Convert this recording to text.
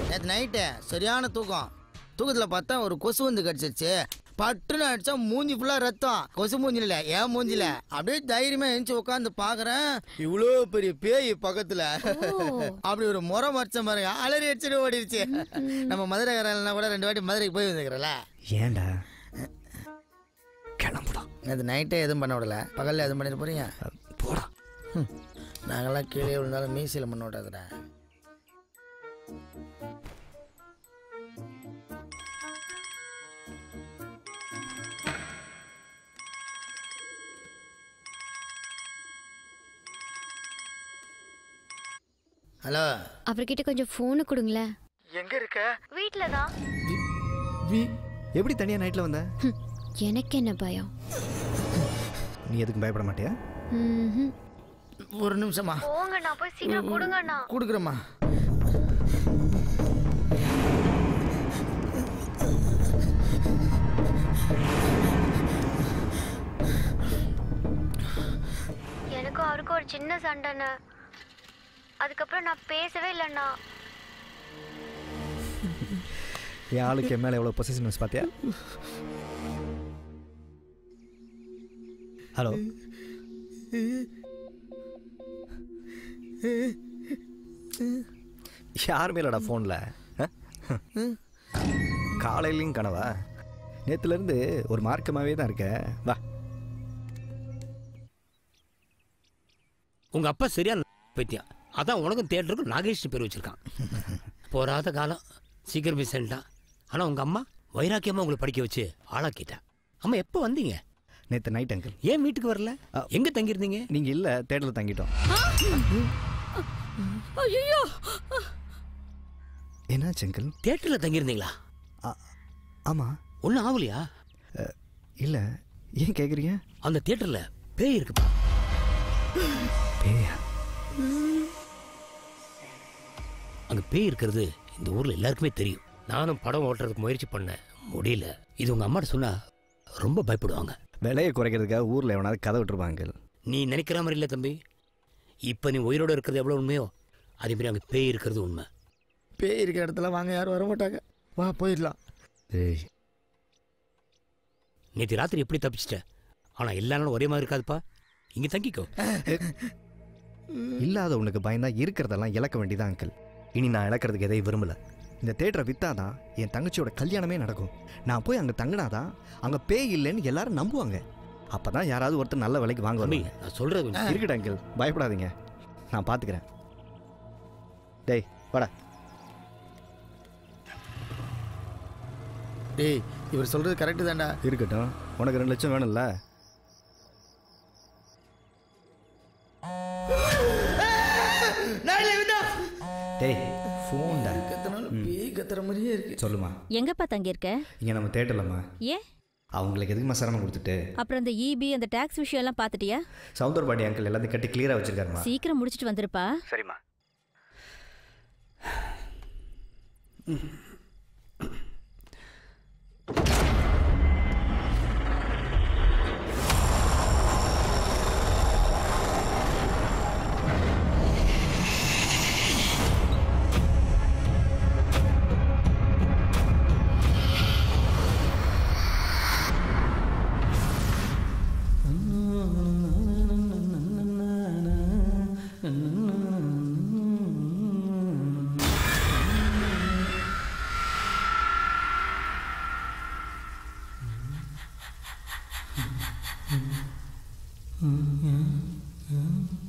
நேற்று நைட்டு சரியான தூக்கம் தூக்கத்தில் பார்த்தா ஒரு கொசு வந்து கடிச்சிருச்சு பட்டுன்னு அடிச்சா மூஞ்சி ஃபுல்லாக ரத்தம் கொசு மூஞ்சில ஏன் மூஞ்சில அப்படியே தைரியமா எழுந்துச்சு உட்காந்து பார்க்குறேன் இவ்வளோ பெரிய பேய் பக்கத்தில் அப்படி ஒரு முறை மறைச்ச பாருங்க அலறி அடிச்சுட்டு ஓடிடுச்சு நம்ம மதுரைக்காரனா கூட ரெண்டு வாட்டி மதுரைக்கு போய் வந்துக்கிறல ஏன்டா கிளம்புடா நேற்று நைட்டே எதுவும் பண்ண விடல பகலில் எதுவும் பண்ணிட்டு போறீங்க போடா ம். நாங்கெல்லாம் கீழே விழுந்தாலும் மீசியில் பண்ண விடாதுடா ஹலோ அவர்கிட்ட கொஞ்சம் ஃபோனு கொடுங்களேன் எங்க இருக்க வீட்டில் தான் எப்படி தனியா நைட்ல வந்த எனக்கு என்ன பயம் நீ எதுக்கும் பயப்பட மாட்டியா ம்ஹும். ஒரு நிமிஷமா போங்கண்ணா போய் சீக்கிரம் கொடுங்கண்ணா கொடுக்குறேம்மா எனக்கும் அவருக்கும் ஒரு சின்ன சண்டைண்ணா அதுக்கப்புறம் நான் பேசவே இல்லைண்ணா என் ஆளுக்கு என் மேல எவ்வளவு பொசிஷன்ஸ் பாத்தியா ஹலோ யாருமே இல்லடா ஃபோனில் காலையிலையும் கனவா நேற்றுலேருந்து ஒரு மார்க்கமாகவே தான் இருக்க வா உங்க அப்பா சரியான பைத்தியம் அதான் உனக்கும் தேட்டருக்கு நாகேஷ் பேர் வச்சிருக்கான் போராத காலம் சீக்கிரம் போய் சேர்ந்துட்டான் ஆனா உங்க அம்மா வைராக்கியமா உங்களை படிக்க வச்சு ஆளாக்கிட்டா அம்மா எப்போ வந்தீங்க நேற்று நைட் அங்கிள் ஏன் வீட்டுக்கு வரல எங்க தங்கியிருந்தீங்க நீங்கள் இல்லை தேட்டரில் தங்கிட்டோம் ஐயோ என்னாச்சு அங்கிள் தேட்டர்ல தங்கியிருந்தீங்களா ஆமாம் ஒன்றும் ஆகலையா இல்லை ஏன் கேட்குறீங்க அந்த தியேட்டர்ல பேய் இருக்குப்பா பேயா அங்க பேய் இருக்கிறது இந்த ஊர்ல எல்லாருக்குமே தெரியும் நானும் படம் ஓட்டுறதுக்கு முயற்சி பண்ணேன் முடியல இது உங்க அம்மாட்ட சொன்னா ரொம்ப பயப்படுவாங்க விலையை குறைக்கிறதுக்காக ஊரில் எவனாவது கதை விட்டுருப்பாங்க அங்கிள் நீ நினைக்கிற மாதிரி இல்லை தம்பி இப்போ நீ உயிரோட இருக்கிறது எவ்வளோ உண்மையோ அதே மாதிரி அங்கே பேய் இருக்கிறது உண்மை பேய் இருக்கிற இடத்துல வாங்க யாரும் வர மாட்டாங்க வா போயிடலாம் ஏய் நேற்று ராத்திரி எப்படி தப்பிச்சிட்ட ஆனால் எல்லா நாளும் ஒரே மாதிரி இருக்காதுப்பா இங்கே தங்கிக்கோ இல்லாத உனக்கு பயந்தா இருக்கிறதெல்லாம் இழக்க வேண்டியதான் அங்கிள் இனி நான் இழக்கிறதுக்கு எதையும் விரும்பல இந்த தேட்டரை வித்தாதான் என் தங்கச்சியோட கல்யாணமே நடக்கும் நான் போய் அங்கே தங்கினாதான் அங்கே பேய் இல்லைன்னு எல்லாரும் நம்புவாங்க அப்பதான் யாராவது ஒருத்தர் நல்ல விலைக்கு வாங்க தம்பி, வருவாங்க நான் சொல்றது கொஞ்சம் இருக்கட்டும் அங்கிள் பயப்படாதீங்க நான் பார்த்துக்கிறேன் டேய் வாடா டேய் இவர் சொல்றது கரெக்டு தான்டா இருக்கட்டும் உனக்கு ரெண்டு லட்சம் வேணும்ல டேய் ஃபோன்டா கத்தனாலும் பேய் கத்துற மாதிரியே இருக்கு சொல்லுமா எங்கப்பா தங்கியிருக்க இங்கே நம்ம தேட்டர்லம்மா ஏன் அவங்களுக்கு எதுக்குமா சிரமம் கொடுத்துட்டு அப்புறம் அந்த இபி அந்த டாக்ஸ் விஷயம் எல்லாம் பார்த்துட்டியா சவுந்தரபாண்டி அங்கிள் எல்லாத்தையும் கட்டி கிளியராக வச்சிருக்காருமா சீக்கிரம் முடிச்சிட்டு வந்துருப்பா சரிம்மா ம்